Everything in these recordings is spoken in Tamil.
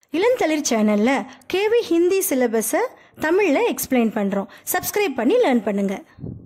இளந்தளிர் சேனலில் கேவி ஹிந்தி சிலபஸை தமிழில் எக்ஸ்பிளைன் பண்ணுறோம் சப்ஸ்கிரைப் பண்ணி லேர்ன் பண்ணுங்கள்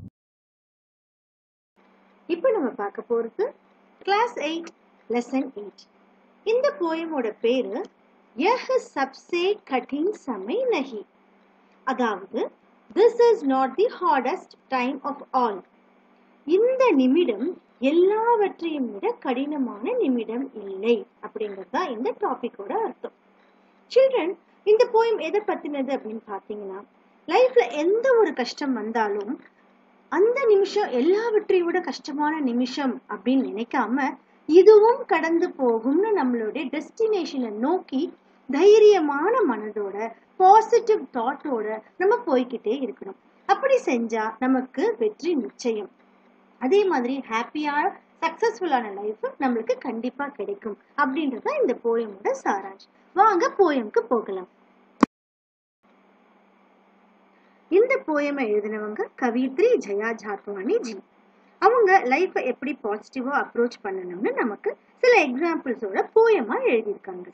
இப்போ நம்ம பார்க்க போறது கிளாஸ் எயிட் லெசன் எயிட் இந்த போயமோட பேரு யஹ் சப்சே கடின் சமய் நஹி அதாவது this is not the hardest time of all இந்த நிமிடம் எல்லாவற்றையும் விட கடினமான நிமிடம் இல்லை அப்படிங்கிறது தான் இந்த டாபிக்கோட அர்த்தம் சில்ட்ரன் இந்த போயம் எதை பத்தினது அப்படின்னு பாத்தீங்கன்னா லைஃப்ல எந்த ஒரு கஷ்டம் வந்தாலும் அந்த நிமிஷம் எல்லாவற்றையும் விட கஷ்டமான நிமிஷம் அப்படின்னு நினைக்காம இதுவும் கடந்து போகும்னு நம்மளுடைய டெஸ்டினேஷனை நோக்கி தைரியமான மனதோட பாசிட்டிவ் தாட்டோட நம்ம போய்கிட்டே இருக்கணும் அப்படி செஞ்சா நமக்கு வெற்றி நிச்சயம் அதே மாதிரி ஹாப்பியான சக்சஸ்ஃபுல்லான லைஃப் நம்மளுக்கு கண்டிப்பா கிடைக்கும் அப்படின்றது தான் இந்த போயமோட சாராஞ்ச் வாங்க போயம்க்கு போகலாம் இந்த போயமை எழுதினவங்க கவித்ரி ஜெயா ஜாத்வானி ஜி அவங்க லைஃப்பை எப்படி பாசிட்டிவா அப்ரோச் பண்ணணும்னு நமக்கு சில எக்ஸாம்பிள்ஸோட போயமா எழுதியிருக்காங்க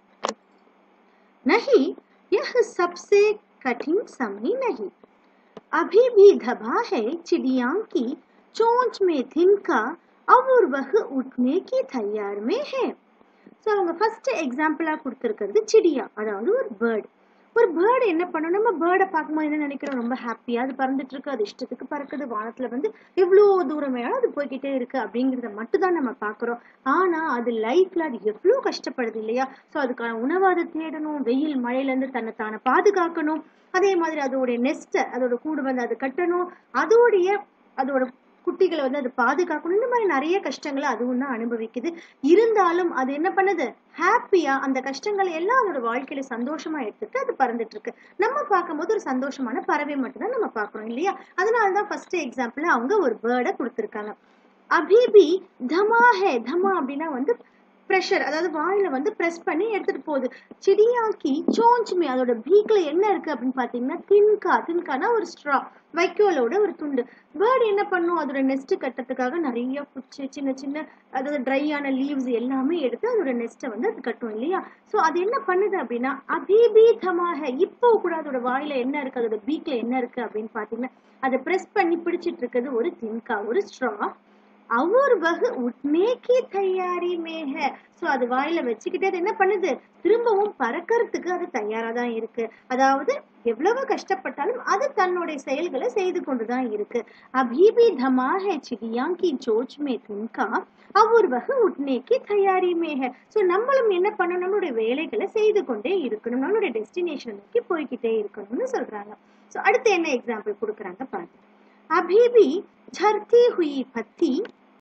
नहीं यह सबसे कठिन समय नहीं अभी भी दबा है चिड़िया की चोंच में तिनका और वह उठने की तैयार में है ஸோ அவங்க ஃபர்ஸ்ட் எக்ஸாம்பிளா கொடுத்துருக்கிறது சிடியா அதாவது ஒரு பேர்டு ஒரு பேர்டு என்ன பண்ணும் நம்ம பேர்டை பார்க்கும்போது என்ன நினைக்கிறோம் ரொம்ப ஹாப்பியா அது பறந்துட்டு இருக்கு அது இஷ்டத்துக்கு பறக்குது வானத்துல வந்து எவ்வளோ தூரம் வேணாலும் அது போய்கிட்டே இருக்கு அப்படிங்கிறத மட்டும் தான் நம்ம பார்க்குறோம் ஆனா அது லைஃப்ல அது எவ்வளோ கஷ்டப்படுது இல்லையா ஸோ அதுக்கான உணவு அதை தேடணும் வெயில் மழையில இருந்து தன்னை தானே பாதுகாக்கணும் அதே மாதிரி அதோடைய நெஸ்ட்டை அதோட கூடு வந்து அது கட்டணும் அதோடைய அதோட குட்டிகளை வந்து அது பாதுகாக்கணும் இந்த மாதிரி நிறைய கஷ்டங்களை அதுவும் தான் அனுபவிக்குது இருந்தாலும் அது என்ன பண்ணுது ஹாப்பியா அந்த கஷ்டங்களை எல்லாம் அதோட வாழ்க்கையில சந்தோஷமா எடுத்துட்டு அது பறந்துட்டு இருக்கு நம்ம பார்க்கும்போது ஒரு சந்தோஷமான பறவை மட்டும்தான் நம்ம பார்க்கறோம் இல்லையா அதனாலதான் ஃபர்ஸ்ட் எக்ஸாம்பிள் அவங்க ஒரு பேர்டை கொடுத்துருக்காங்க அபிபி தமா ஹே தமா அப்படின்னா வந்து ப்ரெஷர் அதாவது வாயில வந்து ப்ரெஸ் பண்ணி எடுத்துட்டு போகுது சிடியாக்கி சோஞ்சுமே அதோட பீக்ல என்ன இருக்கு அப்படின்னு பாத்தீங்கன்னா தின்கா தின்கானா ஒரு ஸ்ட்ரா வைக்கோலோட ஒரு துண்டு பேர்டு என்ன பண்ணும் அதோட நெஸ்ட் கட்டுறதுக்காக நிறைய குச்சி சின்ன சின்ன அதாவது ட்ரையான லீவ்ஸ் எல்லாமே எடுத்து அதோட நெஸ்ட்டை வந்து அது கட்டும் இல்லையா ஸோ அது என்ன பண்ணுது அப்படின்னா அபிபீதமாக இப்போ கூட அதோட வாயில என்ன இருக்கு அதோட பீக்ல என்ன இருக்கு அப்படின்னு பாத்தீங்கன்னா அதை ப்ரெஸ் பண்ணி பிடிச்சிட்டு இருக்கிறது ஒரு தின்கா ஒரு ஸ்ட்ரா அவர் வகு உட்மே கி தயாரி மேக சோ அது வாயில வச்சுக்கிட்டே அது என்ன பண்ணுது திரும்பவும் பறக்கறதுக்கு அது தயாரா தான் இருக்கு அதாவது எவ்வளவு கஷ்டப்பட்டாலும் அது தன்னுடைய செயல்களை செய்து கொண்டுதான் இருக்கு அபீபி தமா ஹே சிடியாங் கி ஜோச் மே தின்கா அவர் வகு உட்னேக்கு தயாரி மேக சோ நம்மளும் என்ன பண்ணணும் நம்மளுடைய வேலைகளை செய்து கொண்டே இருக்கணும் நம்மளுடைய டெஸ்டினேஷன் நோக்கி போய்கிட்டே இருக்கணும்னு சொல்றாங்க சோ அடுத்து என்ன எக்ஸாம்பிள் கொடுக்குறாங்க பாருங்க अभी भी झरती हुई पत्ती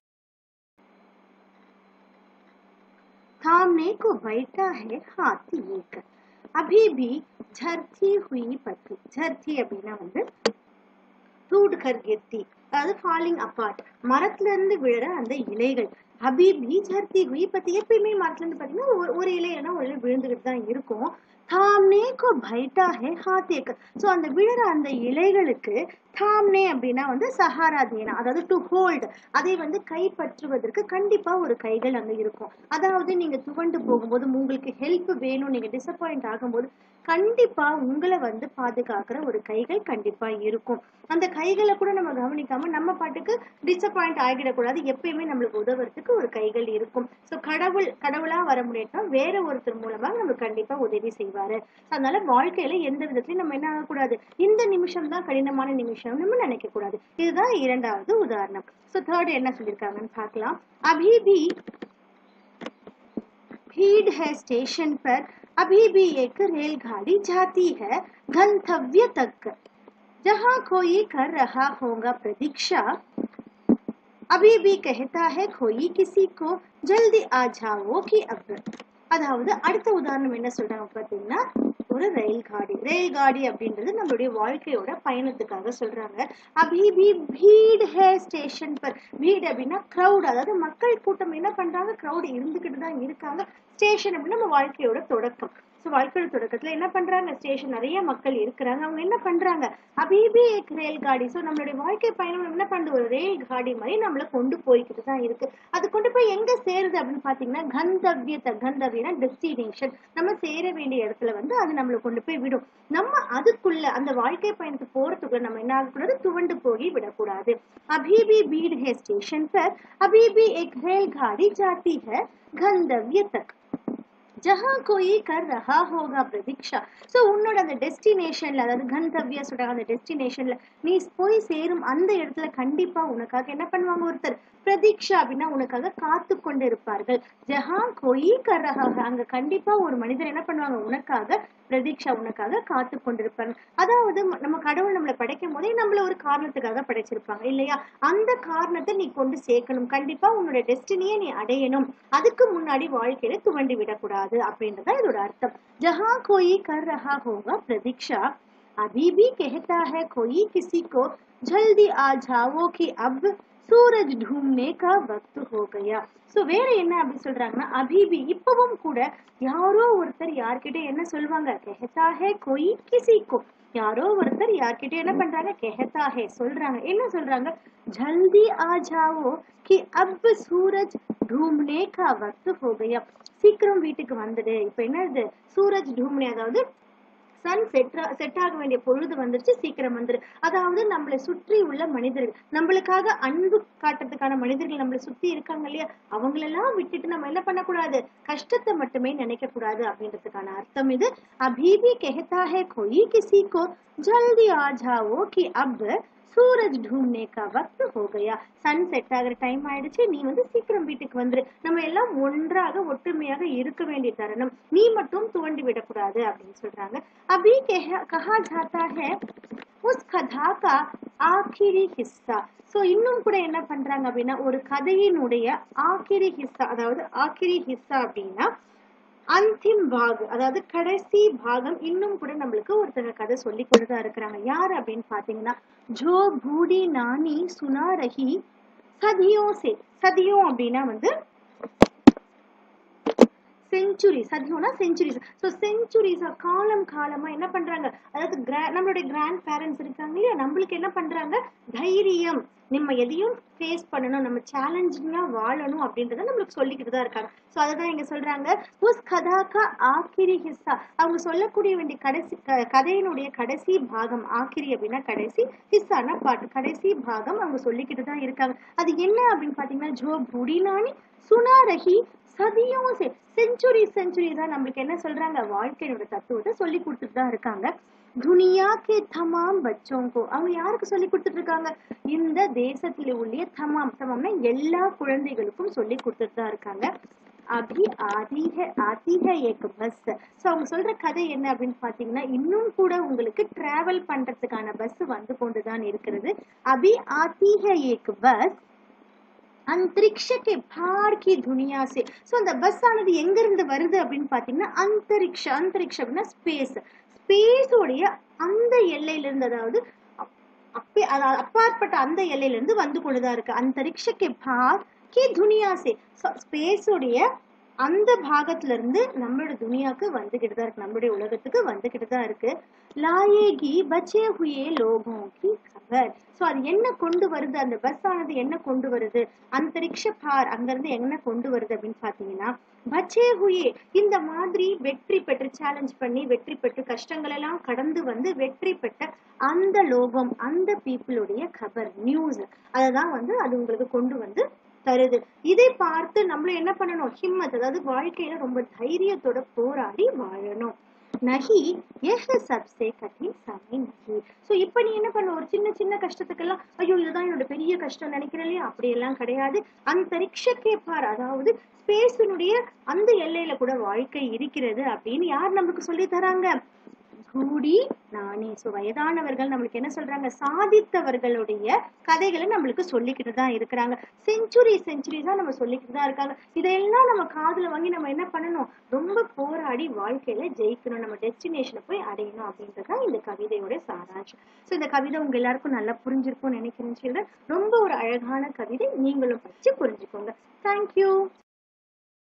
थामने को बैठा है हाथी एक अभी भी झरती हुई पत्ती झरती அப்படின்னா வந்து டூட் கர் கெத்தி அதாவது ஃபாலிங் அப்பார்ட் மரத்துல இருந்து விழுற அந்த இலைகள் அபிபி ஜர்த்தி ஹுய் பத்தி எப்பயுமே மரத்துல இருந்து பாத்தீங்கன்னா ஒரு ஒரு இலை இல்லைன்னா ஒரு இலை விழுந்துகிட்டு தான் இருக்கும் தாம்னே கோ பைட்டா ஹே ஹாத்தேக்கு ஸோ அந்த விழுற அந்த இலைகளுக்கு தாம்னே அப்படின்னா வந்து சஹாரா தேனா அதாவது டு ஹோல்ட் அதை வந்து கைப்பற்றுவதற்கு கண்டிப்பா ஒரு கைகள் அங்க இருக்கும் அதாவது நீங்க துவண்டு போகும்போது உங்களுக்கு ஹெல்ப் வேணும் நீங்க டிசப்பாயிண்ட் ஆகும்போது கண்டிப்பா உங்களை வந்து பாதுகாக்கிற ஒரு கைகள் கண்டிப்பா இருக்கும் அந்த கைகளை கூட நம்ம கவனிக்காம நம்ம பாட்டுக்கு டிசப்பாயிண்ட் ஆகிடக்கூடாது எப்பயுமே நம்மளுக்கு உதவுறதுக்கு ஒரு கைகள் இருக்கும் ஸோ கடவுள் கடவுளா வர முடியாட்டா வேற ஒருத்தர் மூலமா நம்மளுக்கு கண்டிப்பா உதவி செய்வாரு அதனால வாழ்க்கையில எந்த விதத்திலயும் நம்ம என்ன ஆகக்கூடாது இந்த நிமிஷம் தான் கடினமான நிமிஷம் நம்ம நினைக்க கூடாது இதுதான் இரண்டாவது உதாரணம் ஸோ தேர்ட் என்ன சொல்லியிருக்காங்கன்னு பார்க்கலாம் அபிபி भीड़ है स्टेशन पर अभी भी एक रेलगाड़ी जाती है गंतव्य तक जहां कोई कर रहा होगा प्रतीक्षा अभी भी कहता है कोई किसी को जल्दी आ जाओ कि अब அதாவது அடுத்த உதாரணம் என்ன சொல்றாங்க பாத்தீங்கன்னா ஒரு ரயில் காடி ரயில் காடி அப்படின்றது நம்மளுடைய வாழ்க்கையோட பயணத்துக்காக சொல்றாங்க அபிபி பீட் ஹே ஸ்டேஷன் பர் பீட் அப்படின்னா க்ரௌட் அதாவது மக்கள் கூட்டம் என்ன பண்றாங்க க்ரௌட் இருந்துகிட்டு தான் இருக்காங்க ஸ்டேஷன் அப்படின்னா நம்ம வாழ்க்கையோட தொடக்கம் ஸோ வாழ்க்கையோட தொடக்கத்துல என்ன பண்றாங்க ஸ்டேஷன் நிறைய மக்கள் இருக்கிறாங்க அவங்க என்ன பண்றாங்க அபிபி ஏக் ரயில் காடி ஸோ நம்மளுடைய வாழ்க்கை பயணம் என்ன பண்ணுது ஒரு ரயில் காடி மாதிரி நம்மள கொண்டு போய்கிட்டு தான் இருக்கு அது கொண்டு போய் எங்க சேருது அப்படின்னு பாத்தீங்கன்னா கந்தவியத்தை கந்தவியனா டெஸ்டினேஷன் நம்ம சேர வேண்டிய இடத்துல வந்து அது நம்மளை கொண்டு போய் விடும் நம்ம அதுக்குள்ள அந்த வாழ்க்கை பயணத்துக்கு போறதுக்குள்ள நம்ம என்ன ஆகக்கூடாது துவண்டு போய் விடக்கூடாது अभी भी भीड़ है स्टेशन पर अभी भी एक रेलगाड़ी जाती है गंतव्य तक ஜஹா கோயி கர் ரஹா ஹோகா பிரதீக்ஷா ஸோ உன்னோட அந்த டெஸ்டினேஷன்ல அதாவது கந்தவ்யா சொல்றாங்க அந்த டெஸ்டினேஷன்ல நீ போய் சேரும் அந்த இடத்துல கண்டிப்பா உனக்காக என்ன பண்ணுவாங்க ஒருத்தர் பிரதீக்ஷா அப்படின்னா உனக்காக காத்து கொண்டு இருப்பார்கள் ஜஹா கோயி கர் ரஹா அங்க கண்டிப்பா ஒரு மனிதர் என்ன பண்ணுவாங்க உனக்காக பிரதீக்ஷா உனக்காக காத்து கொண்டிருப்பாங்க அதாவது ம- நம்ம கடவுள் நம்மளை படைக்கும் போதே நம்மள ஒரு காரணத்துக்காக படைச்சிருப்பாங்க இல்லையா அந்த காரணத்தை நீ கொண்டு சேர்க்கணும் கண்டிப்பா உன்னோட டெஸ்டினியை நீ அடையணும் அதுக்கு முன்னாடி வாழ்க்கையில துவண்டு விடக்கூடாது அப்படின்றத இதோட அர்த்தம் ஜஹா கோயி கர் ரஹா ஹோகா பிரதீக்ஷா अभी भी कहता है कोई किसी को जल्दी आ जाओ कि अब சூரஜ் ढूंढने का वक्त हो गया சோ வேற என்ன அப்படி சொல்றாங்கன்னா அபிபி இப்பவும் கூட யாரோ ஒருத்தர் யார்கிட்ட என்ன சொல்லுவாங்க கெஹதா ஹே கோயி கிசிக்கோ யாரோ ஒருத்தர் யார்கிட்ட என்ன பண்றாங்க கெஹதா ஹே சொல்றாங்க என்ன சொல்றாங்க ஜல்தி ஆ ஜாவோ कि अब सूरज ढूंढने का वक्त हो गया சீக்கிரம் வீட்டுக்கு வந்துடு இப்ப என்ன இது சூரஜ் ढूंढने அதாவது சன் செட் செட் ஆக வேண்டிய பொழுது வந்துருச்சு சீக்கிரம் வந்துரு அதாவது நம்மளை சுற்றி உள்ள மனிதர்கள் நம்மளுக்காக அன்பு காட்டுறதுக்கான மனிதர்கள் நம்மளை சுத்தி இருக்காங்க இல்லையா அவங்களெல்லாம் விட்டுட்டு நம்ம என்ன பண்ணக்கூடாது கஷ்டத்தை மட்டுமே நினைக்க கூடாது அப்படின்றதுக்கான அர்த்தம் இது அபீபி கெஹதா ஹே கோயி கிசி கோ ஜல்தி ஆ ஜாவோ கி அப் சூரஜ் ढूंढने का वक्त हो गया சன் செட் ஆகிற டைம் ஆயிடுச்சு நீ வந்து சீக்கிரம் வீட்டுக்கு வந்துரு நம்ம எல்லாம் ஒன்றாக ஒற்றுமையாக இருக்க வேண்டிய தருணம் நீ மட்டும் துவண்டு விடக்கூடாது அப்படின்னு சொல்றாங்க அபி கெஹ- கஹா ஜாத்தா ஹே உஸ் கதா கா ஆக்கிரி ஹிஸ்ஸா சோ இன்னும் கூட என்ன பண்றாங்க அப்படின்னா ஒரு கதையினுடைய ஆக்கிரி ஹிஸ்ஸா அதாவது ஆக்கிரி ஹிஸ்ஸா அப்படின்னா அந்திம் பாக் அதாவது கடைசி பாகம் இன்னும் கூட நம்மளுக்கு ஒருத்தங்க கதை சொல்லி கொண்டுதான் இருக்கிறாங்க யார் அப்படின்னு பாத்தீங்கன்னா ஜோ பூடி நானி சுனா ரஹி சதியோ சே சதியோ அப்படின்னா வந்து செஞ்சுரி சதியோனா செஞ்சுரிஸ் ஸோ செஞ்சுரிஸ் காலம் காலமா என்ன பண்றாங்க அதாவது gra- நம்மளுடைய கிராண்ட் பேரண்ட்ஸ் இருக்காங்க இல்லையா நம்மளுக்கு என்ன பண்றாங்க தைரியம் நம்ம எதையும் ஃபேஸ் பண்ணணும் நம்ம சேலஞ்சிங்கா வாழணும் அப்படின்றத நம்மளுக்கு சொல்லிக்கிட்டு தான் இருக்காங்க ஸோ அதுதான் இங்க சொல்றாங்க உஸ் கதாக்கா ஆக்கிரி ஹிஸ்ஸா அவங்க சொல்லக்கூடிய வேண்டிய கடைசி க- கதையினுடைய கடைசி பாகம் ஆக்கிரி அப்படின்னா கடைசி ஹிஸ்ஸானா பாட்டு கடைசி பாகம் அவங்க சொல்லிக்கிட்டு தான் இருக்காங்க அது என்ன அப்படின்னு பாத்தீங்கன்னா ஜோ புடினானி சுனா ரஹி சதியும் செஞ்சுரி செஞ்சுரி தான் நம்மளுக்கு என்ன சொல்றாங்க வாழ்க்கையோட தத்துவத்தை சொல்லி கொடுத்துட்டு தான் இருக்காங்க துனியா கே தமாம் பச்சோங்கோ அவங்க யாருக்கு சொல்லி கொடுத்துட்டு இருக்காங்க இந்த தேசத்துல உள்ள தமாம் தமாம்னா எல்லா குழந்தைகளுக்கும் சொல்லி கொடுத்துட்டு தான் இருக்காங்க அபி ஆதி ஹே ஆதி ஹே ஏக் பஸ் ஸோ அவங்க சொல்ற கதை என்ன அப்படின்னு பாத்தீங்கன்னா இன்னும் கூட உங்களுக்கு டிராவல் பண்றதுக்கான பஸ் வந்து கொண்டுதான் இருக்கிறது அபி ஆதி ஹே ஏக் பஸ் அந்தரிக்ஷ கே பார் கி துனியா சே ஸோ அந்த பஸ் ஆனது எங்க இருந்து வருது அப்படின்னு பாத்தீங்கன்னா அந்தரிக்ஷ அந்தரிக்ஷ அப்படின்னா ஸ்பேஸ் ஸ்பேஸோடைய அந்த எல்லையில இருந்து அதாவது அப்- அப்பே அதாவது அப்பாற்பட்ட அந்த எல்லையில இருந்து வந்து கொண்டுதான் இருக்கு அந்தரிக்ஷ கே பார் கி துனியா சே ஸ்பேஸோடைய அந்த பாகத்துல இருந்து நம்மளோட துனியாக்கு வந்துகிட்டு தான் இருக்கு நம்மளுடைய உலகத்துக்கு வந்துகிட்டு தான் இருக்கு லாயேகி பச்சே ஹுயே லோகோं की खबर சோ அது என்ன கொண்டு வருது அந்த பஸ் ஆனது என்ன கொண்டு வருது அந்தரிக்ஷ பார் அங்க இருந்து என்ன கொண்டு வருது அப்படின்னு பாத்தீங்கன்னா பச்சே ஹுயே இந்த மாதிரி வெற்றி பெற்று சேலஞ்ச் பண்ணி வெற்றி பெற்று கஷ்டங்கள் எல்லாம் கடந்து வந்து வெற்றி பெற்ற அந்த லோகம் அந்த பீப்புளுடைய கபர் நியூஸ் அததான் வந்து அது உங்களுக்கு கொண்டு வந்து தருது இதை பார்த்து நம்மளும் என்ன பண்ணணும் ஹிம்மத் அதாவது வாழ்க்கையில ரொம்ப தைரியத்தோட போராடி வாழணும் நகி எஹ் சப்சே கঠিன் சமை நகி சோ இப்ப நீ என்ன பண்ண ஒரு சின்ன சின்ன கஷ்டத்துக்கெல்லாம் ஐயோ இதுதான் என்னோட பெரிய கஷ்டம் நினைக்கிறேன் இல்லையா அப்படி எல்லாம் கிடையாது அந்தரிக்ஷக்கே பார் அதாவது ஸ்பேஸினுடைய அந்த எல்லையில கூட வாழ்க்கை இருக்கிறது அப்படின்னு யார் நமக்கு சொல்லி தராங்க கூடி நானே சோ வயதானவர்கள் நம்மளுக்கு என்ன சொல்றாங்க சாதித்தவர்களுடைய கதைகளை நம்மளுக்கு சொல்லிக்கிட்டு தான் இருக்கிறாங்க செஞ்சுரி செஞ்சுரி தான் நம்ம சொல்லிக்கிட்டு தான் இருக்காங்க இதையெல்லாம் நம்ம காதுல வாங்கி நம்ம என்ன பண்ணணும் ரொம்ப போராடி வாழ்க்கையில ஜெயிக்கணும் நம்ம டெஸ்டினேஷனை போய் அடையணும் அப்படின்றதுதான் இந்த கவிதையோட சாராம்சம் சோ இந்த கவிதை உங்க எல்லாருக்கும் நல்லா புரிஞ்சிருக்கும்னு நினைக்கிறேன் children. ரொம்ப ஒரு அழகான கவிதை நீங்களும் படிச்சு புரிஞ்சுக்கோங்க தேங்க்யூ